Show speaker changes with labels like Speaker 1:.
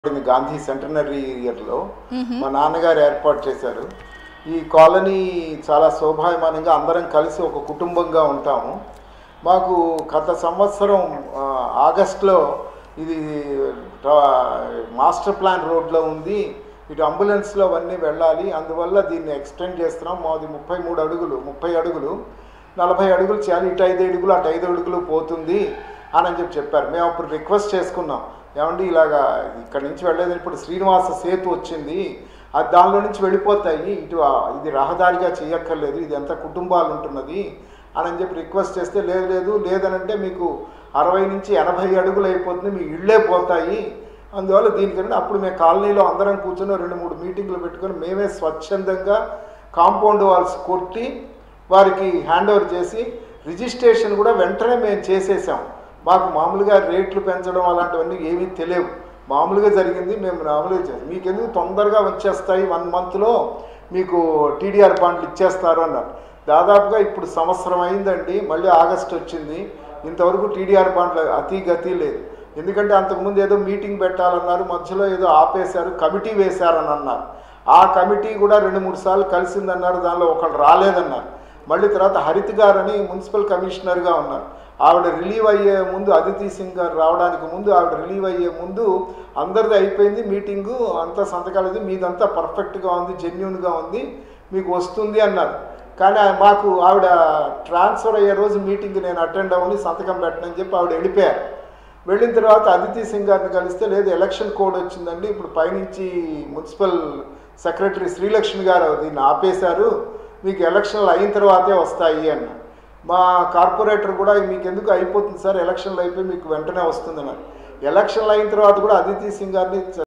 Speaker 1: పడింది గాంధీ సెంటనరీ ఇయర్లో మా నాన్నగారు ఏర్పాటు చేశారు ఈ కాలనీ చాలా శోభాయమానంగా అందరం కలిసి ఒక కుటుంబంగా ఉంటాము మాకు గత సంవత్సరం ఆ, ఆగస్టులో ఇది రా- మాస్టర్ ప్లాన్ రోడ్లో ఉంది ఇటు అంబులెన్స్లో అవన్నీ వెళ్ళాలి అందువల్ల దీన్ని ఎక్స్టెండ్ చేస్తున్నాం మాది ముప్పై మూడు అడుగులు ముప్పై అడుగులు నలభై అడుగులు చేయాలి ఇటు ఐదు అడుగులు అటు ఐదు అడుగులు పోతుంది అని అని చెప్పి చెప్పారు మేము అప్పుడు రిక్వెస్ట్ చేసుకున్నాం ఏమండి ఇలాగా ఇక్కడ నుంచి వెళ్ళేది ఇప్పుడు శ్రీనివాస సేతు వచ్చింది అది దానిలో నుంచి వెళ్ళిపోతాయి ఇటు ఆ- ఇది రహదారిగా చేయక్కర్లేదు ఇది ఎంత కుటుంబాలు ఉంటున్నది అని అని చెప్పి రిక్వెస్ట్ చేస్తే లేదు లేదు లేదనంటే మీకు అరవై నుంచి ఎనభై అడుగులు అయిపోతుంది మీ ఇళ్ళే పోతాయి అందువల్ల దీనికన్నా అప్పుడు మేము కాలనీలో అందరం కూర్చొని రెండు మూడు మీటింగ్లు పెట్టుకొని మేమే స్వచ్ఛందంగా కాంపౌండ్ వాల్స్ కొట్టి వారికి హ్యాండ్ ఓవర్ చేసి రిజిస్ట్రేషన్ కూడా వెంటనే మేము చేసేసాం మాకు మామూలుగా రేట్లు పెంచడం అలాంటివన్నీ ఏమీ తెలియవు మామూలుగా జరిగింది మేము మామూలుగా చేసాం మీకు ఎందుకు తొందరగా వచ్చేస్తాయి వన్ మంత్లో మీకు టీడీఆర్ బాండ్లు ఇచ్చేస్తారు అన్నారు దాదాపుగా ఇప్పుడు సంవత్సరం అయిందండి మళ్ళీ ఆగస్ట్ వచ్చింది ఇంతవరకు టీడీఆర్ బాండ్లు అతి గతి లేదు ఎందుకంటే అంతకుముందు ఏదో మీటింగ్ పెట్టాలన్నారు మధ్యలో ఏదో ఆపేశారు కమిటీ వేశారని అన్నారు ఆ కమిటీ కూడా రెండు మూడు సార్లు కలిసిందన్నారు దానిలో ఒకళ్ళు రాలేదన్నారు మళ్ళీ తర్వాత హరిత్ గారు అని మున్సిపల్ కమిషనర్గా ఉన్నారు ఆవిడ రిలీవ్ అయ్యే ముందు అదితి సింగ్ గారు రావడానికి ముందు ఆవిడ రిలీవ్ అయ్యే ముందు అందరిది అయిపోయింది మీటింగు అంతా సంతకాలది మీదంతా పర్ఫెక్ట్గా ఉంది జెన్యున్గా ఉంది మీకు వస్తుంది అన్నారు కానీ ఆ- మాకు ఆవిడ ట్రాన్స్ఫర్ అయ్యే రోజు మీటింగ్ నేను అటెండ్ అవ్వని సంతకం పెట్టనని చెప్పి ఆవిడ వెళ్ళిపోయారు వెళ్ళిన తర్వాత అదితి సింగ్ గారిని కలిస్తే లేదు ఎలక్షన్ కోడ్ వచ్చిందండి ఇప్పుడు పైనుంచి మున్సిపల్ సెక్రటరీ శ్రీలక్ష్మి గారు దీన్ని ఆపేశారు మీకు ఎలక్షన్లు అయిన తర్వాతే వస్తాయి అన్న మా కార్పొరేటర్ కూడా మీకు ఎందుకు అయిపోతుంది సార్ ఎలక్షన్లు అయిపోయి మీకు వెంటనే వస్తుందన్నారు ఎలక్షన్లు అయిన తర్వాత కూడా అదితి సింగ్ గారిని